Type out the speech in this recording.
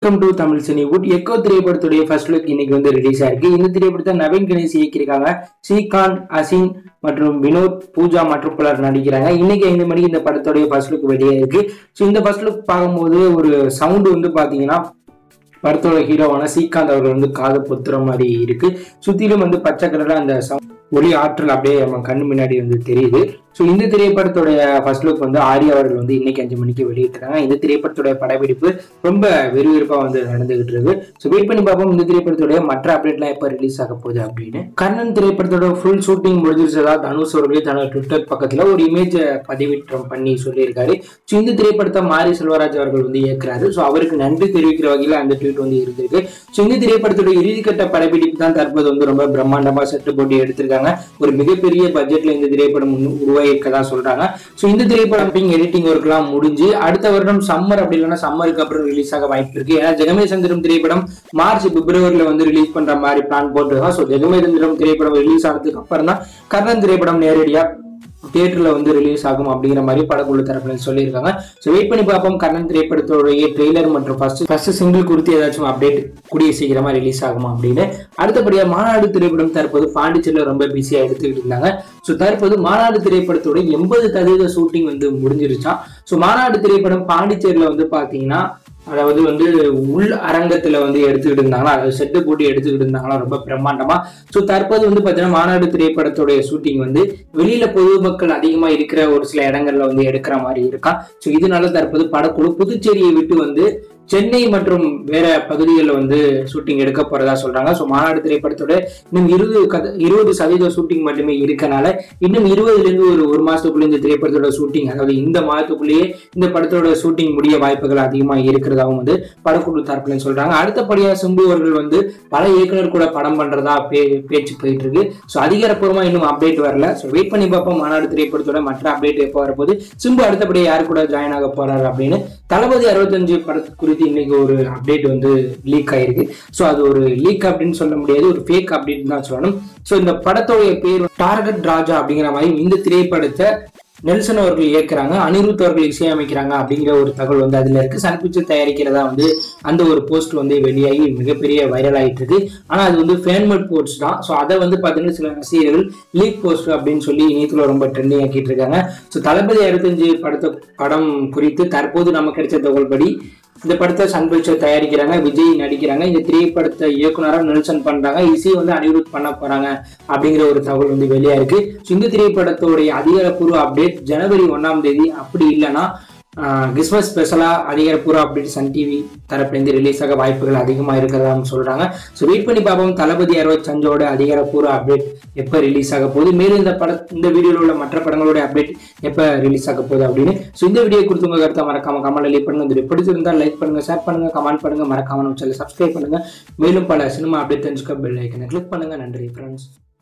welcome to Tamil Cinewood Echo திரைப்படத்துடைய first look இன்னைக்கு வந்து ரிலீஸ் ஆயிருக்கு இந்த திரைப்படத்தை நவீன் கணேஷ் இயக்கியிருக்காங்க ஸ்ரீகாந்த் அசின் மற்றும் வினோத் பூஜா மற்றும் பலர் நடிக்கிறாங்க இன்னைக்கு ஐந்து மணிக்கு இந்த படத்துடைய ஃபர்ஸ்ட் லுக் வெளியே இருக்கு ஸோ இந்த ஃபர்ஸ்ட் லுக் பார்க்கும்போது ஒரு சவுண்டு வந்து பாத்தீங்கன்னா படத்தோட ஹீரோவான ஸ்ரீகாந்த் அவர்கள் வந்து காது பொத்துற மாதிரி இருக்கு சுத்திலும் வந்து பச்சை கலர்ல அந்த sound- ஒளி ஆற்றல் அப்படியே நம்ம கண்ணு முன்னாடி வந்து தெரியுது ஸோ இந்த திரைப்படத்துடைய ஃபர்ஸ்ட் லுக் வந்து ஆர்யா அவர்கள் வந்து இன்னைக்கு அஞ்சு மணிக்கு வெளியிட்டிருக்காங்க இந்த திரைப்படத்துடைய படப்பிடிப்பு ரொம்ப விறுவிறுப்பா வந்து நடந்துகிட்டு இருக்கு ஸோ வெயிட் பண்ணி பார்ப்போம் இந்த திரைப்படத்துடைய மற்ற அப்டேட்லாம் எப்போ ரிலீஸ் ஆக போகுது அப்படின்னு கர்ணன் திரைப்படத்தோட ஃபுல் ஷூட்டிங் முடிஞ்சிருச்சதா தனுஷ் அவர்களே தன்னோட ட்விட்டர் பக்கத்துல ஒரு இமேஜை பதிவிட்டம் பண்ணி சொல்லியிருக்காரு ஸோ இந்த திரைப்படத்தை மாரி செல்வராஜ் அவர்கள் வந்து இயக்குறாரு ஸோ அவருக்கு நன்றி தெரிவிக்கிற வகையில் அந்த ட்வீட் வந்து இருந்திருக்கு ஸோ இந்த திரைப்படத்துடைய இறுதிக்கட்ட படப்பிடிப்பு தான் தற்போது வந்து ரொம்ப பிரம்மாண்டமா செட்டு போட்டு எடுத்திருக்காங்க ஒரு மிகப்பெரிய பட்ஜெட்ல இந்த திரைப்படம் உன்னு- உருவாகியிருக்கதா சொல்றாங்க ஸோ இந்த திரைப்படம் எடிட்டிங் ஒர்க்லாம் முடிஞ்சு அடுத்த வருடம் சம்மர் அப்படி இல்லைன்னா சம்மருக்கு அப்புறம் ரிலீஸ் ஆக வாய்ப்பு இருக்கு ஏன்னா ஜெகமே சந்திரம் திரைப்படம் மார்ச் பிப்ரவரியில வந்து ரிலீஸ் பண்ற மாதிரி பிளான் போட்டுருக்காங்க ஸோ ஜெகமே சந்திரம் திரைப்படம் ரிலீஸ் ஆனதுக்கு அப்புறம் தான் கர்ணன் திரைப்படம் நேரடியா தியேட்டர்ல வந்து ரிலீஸ் ஆகும் அப்படிங்கிற மாதிரி படக்குழு தரப்புல சொல்லியிருக்காங்க ஸோ வெயிட் பண்ணி பார்ப்போம் கர்ணன் திரைப்படத்தோடைய ட்ரெய்லர் மற்றும் ஃபர்ஸ்ட் ஃபர்ஸ்ட் சிங்கிள் குறித்து ஏதாச்சும் அப்டேட் கூடிய சீக்கிரமா ரிலீஸ் ஆகுமா அப்படின்னு அடுத்தபடியா மாநாடு திரைப்படம் தற்போது பாண்டிச்சேரியில் ரொம்ப பிஸியா எடுத்துக்கிட்டு இருந்தாங்க ஸோ தற்போது மாநாடு திரைப்படத்தோட எண்பது சதவீத ஷூட்டிங் வந்து முடிஞ்சிருச்சான் ஸோ மாநாடு திரைப்படம் பாண்டிச்சேரியில் வந்து பாத்தீங்கன்னா அதாவது வந்து உள் அரங்கத்துல வந்து எடுத்துக்கிட்டு இருந்தாங்களா அதாவது செட்டு போட்டு எடுத்துக்கிட்டு இருந்தாங்களா ரொம்ப பிரம்மாண்டமா ஸோ தற்போது வந்து பார்த்தீங்கன்னா மாநாடு திரைப்படத்துடைய ஷூட்டிங் வந்து வெளியில பொதுமக்கள் அதிகமா இருக்கிற ஒரு சில இடங்கள்ல வந்து எடுக்கிற மாதிரி இருக்கா ஸோ இதனால தற்போது படக்குழு புதுச்சேரியை விட்டு வந்து சென்னை மற்றும் வேற பகுதிகளில் வந்து ஷூட்டிங் எடுக்க போறதா சொல்றாங்க ஸோ மாநாடு திரைப்படத்தோட இன்னும் இருபது கத இருபது சதவீத ஷூட்டிங் மட்டுமே இருக்கனால இன்னும் இருபதுல இருந்து ஒரு ஒரு மாசத்துக்குள்ள இந்த திரைப்படத்தோட ஷூட்டிங் அதாவது இந்த மாதத்துக்குள்ளேயே இந்த படத்தோட ஷூட்டிங் முடிய வாய்ப்புகள் அதிகமா இருக்கிறதாவும் வந்து படக்குழு தரப்புல சொல்றாங்க அடுத்தபடியா சிம்பு அவர்கள் வந்து பல இயக்குனர் கூட படம் பண்றதா பே பேச்சு போயிட்டு இருக்கு ஸோ அதிகாரப்பூர்வமா இன்னும் அப்டேட் வரல ஸோ வெயிட் பண்ணி பார்ப்போம் மாநாடு திரைப்படத்தோட மற்ற அப்டேட் எப்போ வரப்போகுது சிம்பு அடுத்தபடியா யார் கூட ஜாயின் ஆக போறாரு அப்படின்னு தளபதி அறுபத்தஞ்சு படத்து குறித்து இன்னைக்கு ஒரு அப்டேட் வந்து லீக் ஆயிருக்கு ஸோ அது ஒரு லீக் அப்படின்னு சொல்ல முடியாது ஒரு ஃபேக் அப்படின்னு தான் சொல்லணும் ஸோ இந்த படத்தோடைய பேர் டார்கெட் ராஜா அப்படிங்கிற மாதிரி இந்த திரைப்படத்தை நெல்சன் அவர்கள் இயக்குறாங்க அனிருத் அவர்கள் இசையமைக்கிறாங்க அப்படிங்கிற ஒரு தகவல் வந்து அதுல இருக்கு சன் பிக்சர் தயாரிக்கிறதா வந்து அந்த ஒரு போஸ்ட் வந்து வெளியாகி மிகப்பெரிய வைரல் ஆயிட்டு இருக்கு ஆனா அது வந்து ஃபேன்மேட் போஸ்ட் தான் ஸோ அதை வந்து பாத்தீங்கன்னா சில ரசிகர்கள் லீக் போஸ்ட் அப்படின்னு சொல்லி இணையத்துல ரொம்ப ட்ரெண்டிங் ஆக்கிட்டு இருக்காங்க ஸோ தளபதி அறுபத்தஞ்சு படத்தை படம் குறித்து தற்போது நமக்கு கிடைச்ச தகவல் படி இந்த படத்தை சன் பிக்சர் தயாரிக்கிறாங்க விஜய் நடிக்கிறாங்க இந்த திரைப்படத்தை இயக்குனராக நெல்சன் பண்றாங்க இசை வந்து அனிருத் பண்ண போறாங்க அப்படிங்கிற ஒரு தகவல் வந்து வெளியா இருக்கு ஸோ இந்த திரைப்படத்தோடைய அதிகாரப்பூர்வ அப்டேட் ஜனவரி ஒன்னாம் தேதி அப்படி இல்லைன்னா கிறிஸ்மஸ் ஸ்பெஷலா அதிகாரப்பூர்வ அப்டேட் சன் டிவி தரப்புலேருந்து ரிலீஸ் ஆக வாய்ப்புகள் அதிகமாக இருக்கிறதான்னு சொல்றாங்க ஸோ வெயிட் பண்ணி பார்ப்போம் தளபதி அறுபத்தஞ்சோட அதிகாரப்பூர்வ அப்டேட் எப்போ ரிலீஸ் ஆக போகுது மேலும் இந்த பட இந்த வீடியோவில் உள்ள மற்ற படங்களோட அப்டேட் எப்போ ரிலீஸ் ஆக போகுது அப்படின்னு ஸோ இந்த வீடியோ கொடுத்து உங்க கருத்தை மறக்காம கமெண்ட்ல லீவ் பண்ணுங்க இது பிடிச்சிருந்தா லைக் பண்ணுங்க ஷேர் பண்ணுங்க கமெண்ட் பண்ணுங்க மறக்காம நம்ம சேனல் சப்ஸ்கிரைப் பண்ணுங்க மேலும் பல சினிமா அப்டேட் தெரிஞ்சுக்க பெல் ஐக்கனை கிளிக் பண்ணுங்க நன்றி ஃப்ரெண்ட்ஸ்